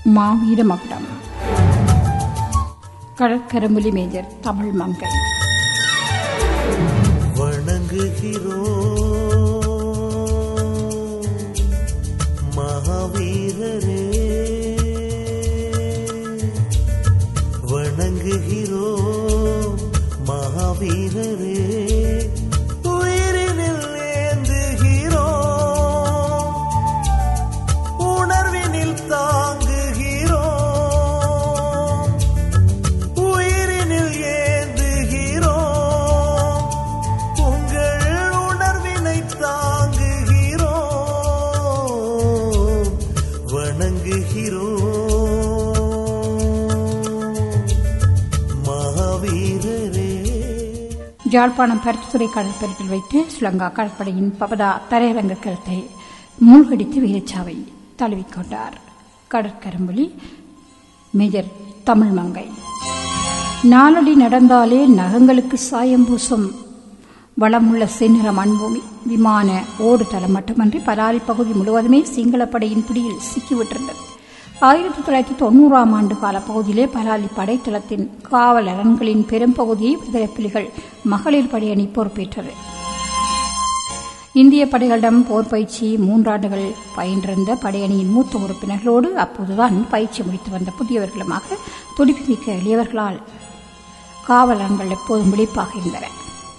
மாவீர மகுடம் கடற்கரமுலி மேஜர் தமிழ் மங்கை வணங்குகிறோம் மகாவீரரே வணங்குகிறோம் மகாவீரரே உயிரினில் ஏந்துகிறோம் உணர்வினில் தாங்குகிறோம் உயிரினில் ஏந்துகிறோம் உங்கள் உணர்வினை தாங்குகிறோம் வணங்குகிறோம் மகாவீரரே யாழ்ப்பாணம் பருத்தித்துறை கடற்பரப்பில் வைத்து ஸ்ரீலங்கா கடற்படையின் பபதா தரையரங்க கருத்தை மூழ்கடித்து வீரச்சாவை தழுவிக்கொண்டார் கடற்கரம்புலி மேஜர் தமிழ் மங்கை நாளடி நடந்தாலே நகங்களுக்கு சாயம் பூசும் வளமுள்ள செந்நிற மண்பூமி விமான ஓடுதளம் மட்டுமன்றி பலாரி பகுதி முழுவதுமே சிங்களப்படையின் பிடியில் சிக்கிவிட்டிருந்தது ஆயிரத்தி தொள்ளாயிரத்தி தொண்ணூறாம் ஆண்டு கால பகுதியிலே பலாலி படைத்தளத்தின் காவல் அரண்களின் பெரும்பகுதியை விடுதலை புலிகள் மகளிர் படையணி பொறுப்பேற்றது இந்திய படைகளிடம் போர் பயிற்சி மூன்றாண்டுகள் பயின்றிருந்த படையணியின் மூத்த உறுப்பினர்களோடு அப்போதுதான் பயிற்சி முடித்து வந்த புதியவர்களுமாக துடிப்புமிக்க எளியவர்களால் காவலர்கள் எப்போதும் விழிப்பாக இருந்தன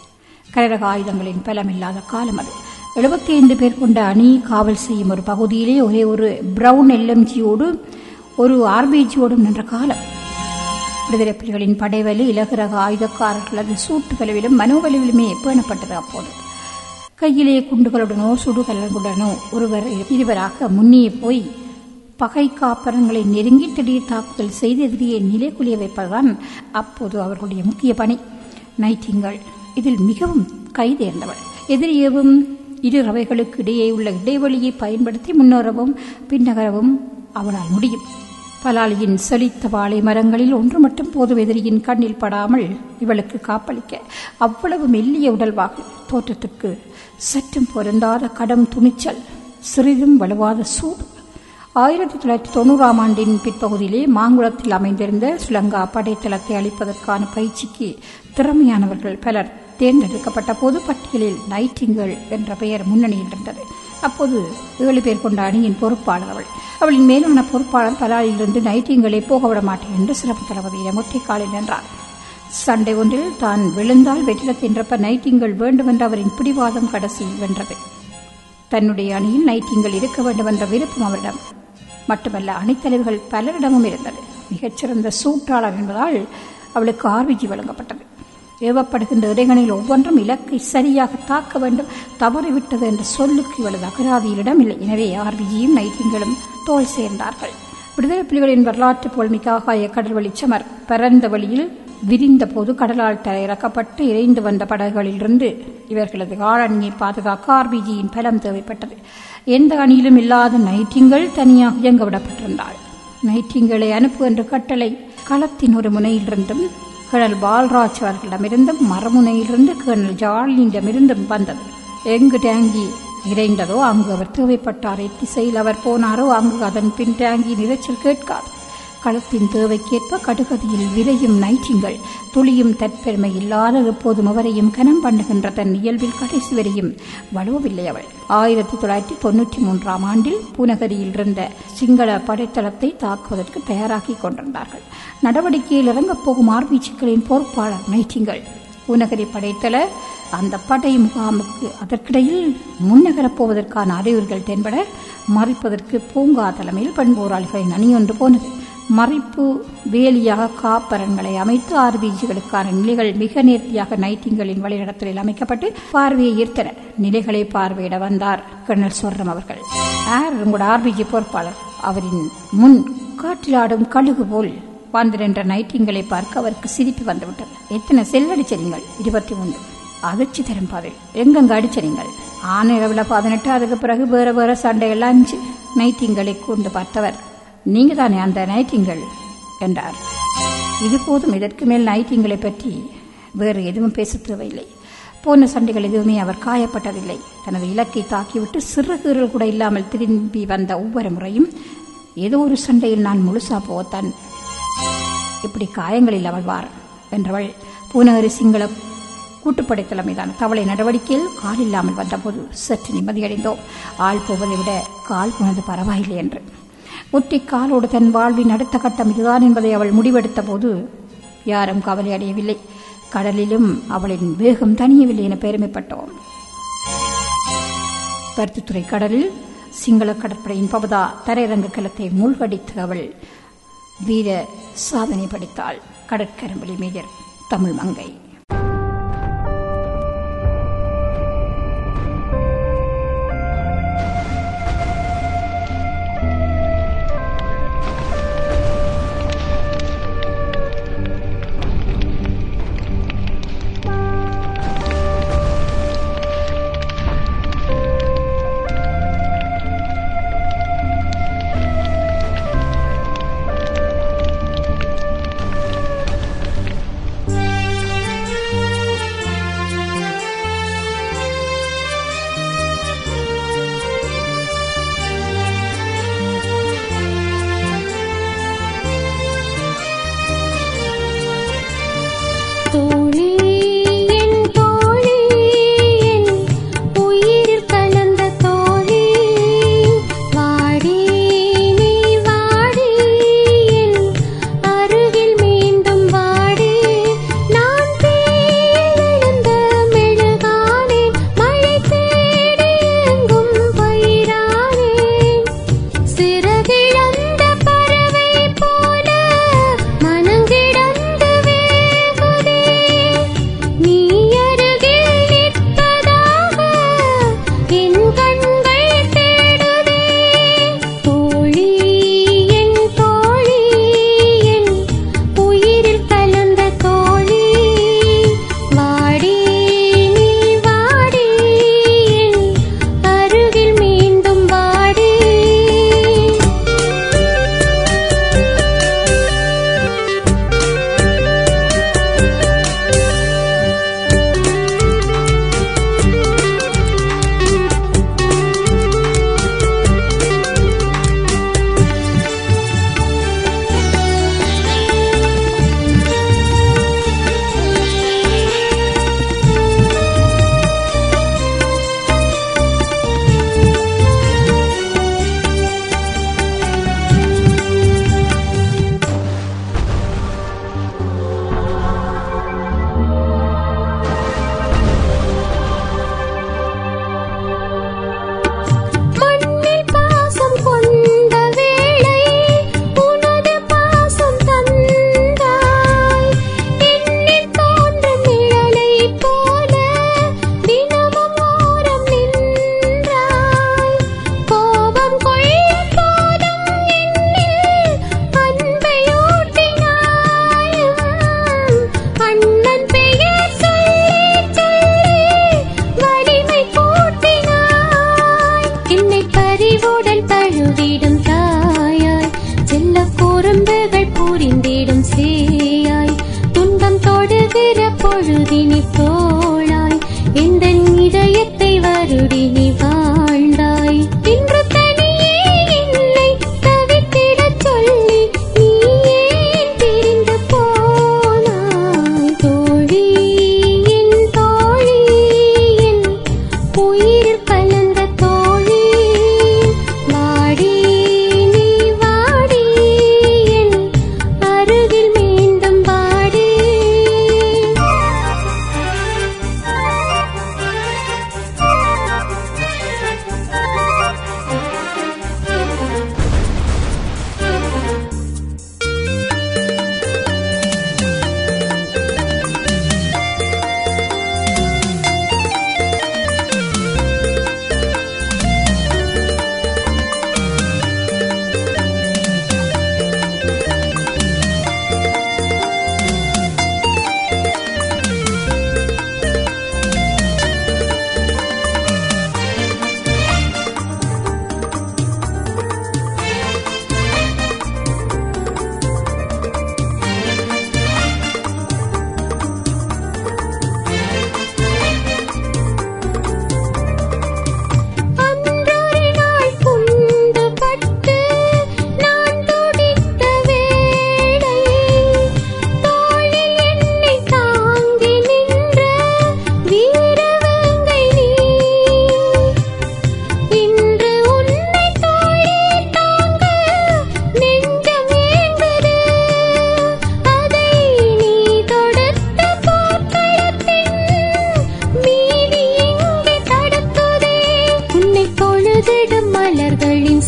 கரரக ஆயுதங்களின் பலமில்லாத காலம் அது எழுபத்தி ஐந்து பேர் கொண்ட அணி காவல் செய்யும் ஒரு பகுதியிலே ஒரே ஒரு பிரவுன் எல்எம்ஜியோடு ஒரு ஆர்பிஜியோடும் நின்ற காலம் விடுதலை புலிகளின் படைவலி இலகுரக ஆயுதக்காரர்களது சூட்டு வலுவிலும் மனோவலுவிலுமே பேணப்பட்டது அப்போது கையிலே குண்டுகளுடனோ சுடுகலர்களுடனோ ஒருவர் இருவராக முன்னே போய் பகை காப்பரங்களை நெருங்கி திடீர் தாக்குதல் செய்து எதிரியை நிலைக்குலிய வைப்பதுதான் அப்போது அவர்களுடைய முக்கிய பணி நைட்டிங்கள் இதில் மிகவும் கைதேர்ந்தவள் எதிரியவும் இரு ரவைகளுக்கு இடையே உள்ள இடைவெளியை பயன்படுத்தி முன்னேறவும் பின்னகரவும் அவளால் முடியும் பலாலியின் செழித்த வாழை மரங்களில் ஒன்று மட்டும் போது எதிரியின் கண்ணில் படாமல் இவளுக்கு காப்பளிக்க அவ்வளவு மெல்லிய உடல்வாக தோற்றத்துக்கு சற்றும் பொருந்தாத கடம் துணிச்சல் சிறிதும் வலுவாத சூடு ஆயிரத்தி தொள்ளாயிரத்தி தொண்ணூறாம் ஆண்டின் பிற்பகுதியிலே மாங்குளத்தில் அமைந்திருந்த ஸ்ரீலங்கா படைத்தளத்தை அளிப்பதற்கான பயிற்சிக்கு திறமையானவர்கள் பலர் தேர்ந்தெடுக்கப்பட்ட போது பட்டியலில் நைட்டிங்கள் என்ற பெயர் முன்னணியில் இருந்தது அப்போது ஏழு பேர் கொண்ட அணியின் பொறுப்பாளர் அவள் அவளின் மேலான பொறுப்பாளர் பலாலிலிருந்து நைட்டிங்களை போக விட மாட்டேன் என்று சிறப்பு தளபதியிடம் ஒற்றைக்காலில் நின்றார் சண்டை ஒன்றில் தான் விழுந்தால் வெற்றிடத் தின்றப்ப நைட்டிங்கள் வேண்டுமென்ற அவரின் பிடிவாதம் கடைசியில் வென்றது தன்னுடைய அணியில் நைட்டிங்கள் இருக்க வேண்டும் என்ற விருப்பம் அவரிடம் மட்டுமல்ல அணித்தலைவர்கள் பலரிடமும் இருந்தது மிகச்சிறந்த சூட்டாளர் என்பதால் அவளுக்கு ஆர்விஜி வழங்கப்பட்டது ஏவப்படுகின்ற இடைகளில் ஒவ்வொன்றும் இலக்கை சரியாக தாக்க வேண்டும் தவறிவிட்டது என்ற சொல்லுக்கு இவளது அகராதியிலிடம் இல்லை எனவே ஆர்விஜியும் நைட்டிங்களும் தோல் சேர்ந்தார்கள் விடுதலை புலிகளின் வரலாற்று புகழ்மிக்க ஆகாய கடல் வழிச்சமர் பரந்த வழியில் விரிந்த போது கடலால் தரையிறக்கப்பட்டு இறைந்து வந்த படகுகளிலிருந்து இவர்களது ஆளணியை பாதுகாக்க ஆர்பிஜியின் பலம் தேவைப்பட்டது எந்த அணியிலும் இல்லாத நைட்டிங்கள் தனியாக இயங்க விடப்பட்டிருந்தாள் நைட்டிங்களை அனுப்பு என்ற கட்டளை களத்தின் ஒரு முனையிலிருந்தும் கேர்னல் பால்ராஜ் அவர்களிடமிருந்தும் மரமுனையிலிருந்து கேர்னல் ஜார்லினிடமிருந்தும் வந்தது எங்கு டேங்கி இறைந்ததோ அங்கு அவர் தேவைப்பட்டார் எத்திசையில் அவர் போனாரோ அங்கு அதன் பின் டேங்கி நிறைச்சல் கேட்காது களத்தின் தேவைக்கேற்ப கடுகதியில் விரையும் நைட்டிங்கள் துளியும் தற்பெருமை இல்லாத எப்போதும் அவரையும் கனம் பண்ணுகின்ற தன் இயல்பில் கடைசி வரையும் வலுவவில்லை அவள் ஆயிரத்தி தொள்ளாயிரத்தி தொன்னூற்றி மூன்றாம் ஆண்டில் பூநகரியில் இருந்த சிங்கள படைத்தளத்தை தாக்குவதற்கு தயாராகி கொண்டிருந்தார்கள் நடவடிக்கையில் இறங்கப் போகும் ஆர்பிச்சிக்களின் பொறுப்பாளர் நைட்டிங்கள் பூநகரி படைத்தள அந்த படை முகாமுக்கு அதற்கிடையில் முன்னகரப் போவதற்கான அறிகுறிகள் தென்பட மறைப்பதற்கு பூங்கா தலைமையில் பெண் போராளிகளின் அணியொன்று போனது மறைப்பு வேலியாக காப்பரன்களை அமைத்து ஆர்பிஜிகளுக்கான நிலைகள் மிக நேர்த்தியாக நைட்டிங்களின் வழிநடத்தலில் அமைக்கப்பட்டு பார்வையை ஈர்த்தன நிலைகளை பார்வையிட வந்தார் கர்னல் சொர்ணம் அவர்கள் ஆர் உங்களோட ஆர்பிஜி பொறுப்பாளர் அவரின் முன் காற்றிலாடும் கழுகு போல் வந்து நின்ற நைட்டிங்களை பார்க்க அவருக்கு சிரிப்பு வந்துவிட்டது எத்தனை செல்லடிச்சரிங்கள் இருபத்தி மூன்று அதிர்ச்சி தரும் பதில் எங்கெங்க அடிச்சரிங்கள் ஆணையளவில் பதினெட்டு அதுக்கு பிறகு வேற வேற சண்டையெல்லாம் அஞ்சு நைட்டிங்களை கூர்ந்து பார்த்தவர் நீங்க தானே அந்த நைட்டிங்கள் என்றார் இது போதும் இதற்கு மேல் நைட்டிங்களை பற்றி வேறு எதுவும் பேச தேவையில்லை போன சண்டைகள் எதுவுமே அவர் காயப்பட்டதில்லை தனது இலக்கை தாக்கிவிட்டு சிறு கீறல் கூட இல்லாமல் திரும்பி வந்த ஒவ்வொரு முறையும் ஏதோ ஒரு சண்டையில் நான் முழுசா போகத்தான் இப்படி காயங்களில் அவள் வார் என்றவள் பூநகரி சிங்கள கூட்டுப்படை தலைமைதான தவளை நடவடிக்கையில் கால் இல்லாமல் வந்தபோது சற்று நிம்மதியடைந்தோம் ஆள் போவதை விட கால் போனது பரவாயில்லை என்று முற்றி காலோடு தன் வாழ்வின் அடுத்த கட்டம் இதுதான் என்பதை அவள் முடிவெடுத்த போது யாரும் கவலை அடையவில்லை கடலிலும் அவளின் வேகம் தணியவில்லை என பெருமைப்பட்டோம் பருத்தித்துறை கடலில் சிங்கள கடற்படையின் பவதா தரையிறங்கு கலத்தை மூழ்கடித்து அவள் வீர சாதனை படைத்தாள் கடற்கரம்பலி மேஜர் தமிழ் மங்கை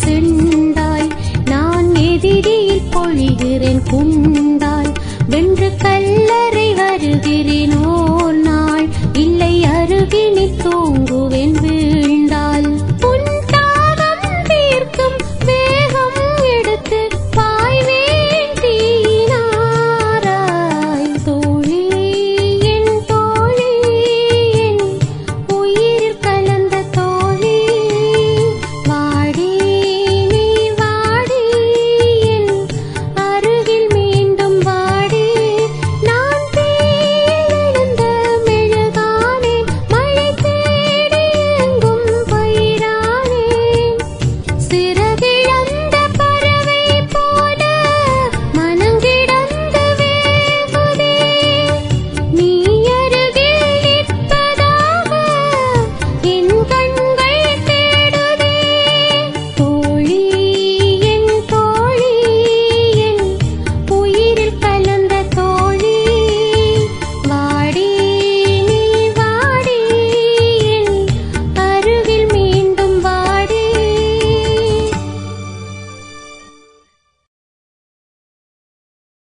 எண்ணி